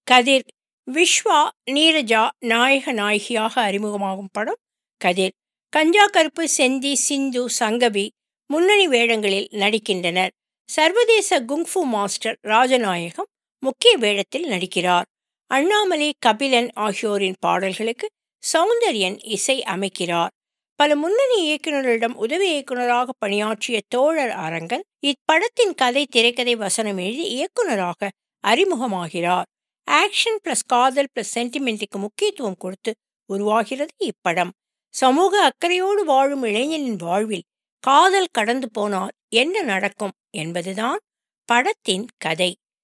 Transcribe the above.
கதிர் விஸ்வா நீரஜா நாயக நாயகியாக அறிமுகமாகும் படம் கதிர் கஞ்சா கருப்பு செந்தி சிந்து சங்கவி முன்னணி வேடங்களில் நடிக்கின்றனர் சர்வதேச குங்ஃபு மாஸ்டர் ராஜநாயகம் முக்கிய வேடத்தில் நடிக்கிறார் அண்ணாமலை கபிலன் ஆகியோரின் பாடல்களுக்கு சௌந்தர்யன் இசை அமைக்கிறார் பல முன்னணி இயக்குநர்களிடம் உதவி இயக்குநராக பணியாற்றிய தோழர் அரங்கன் இப்படத்தின் கதை திரைக்கதை வசனம் எழுதி இயக்குநராக அறிமுகமாகிறார் ஆக்ஷன் பிளஸ் காதல் பிளஸ் சென்டிமெண்ட்டுக்கு முக்கியத்துவம் கொடுத்து உருவாகிறது இப்படம் சமூக அக்கறையோடு வாழும் இளைஞனின் வாழ்வில் காதல் கடந்து போனால் என்ன நடக்கும் என்பதுதான் படத்தின் கதை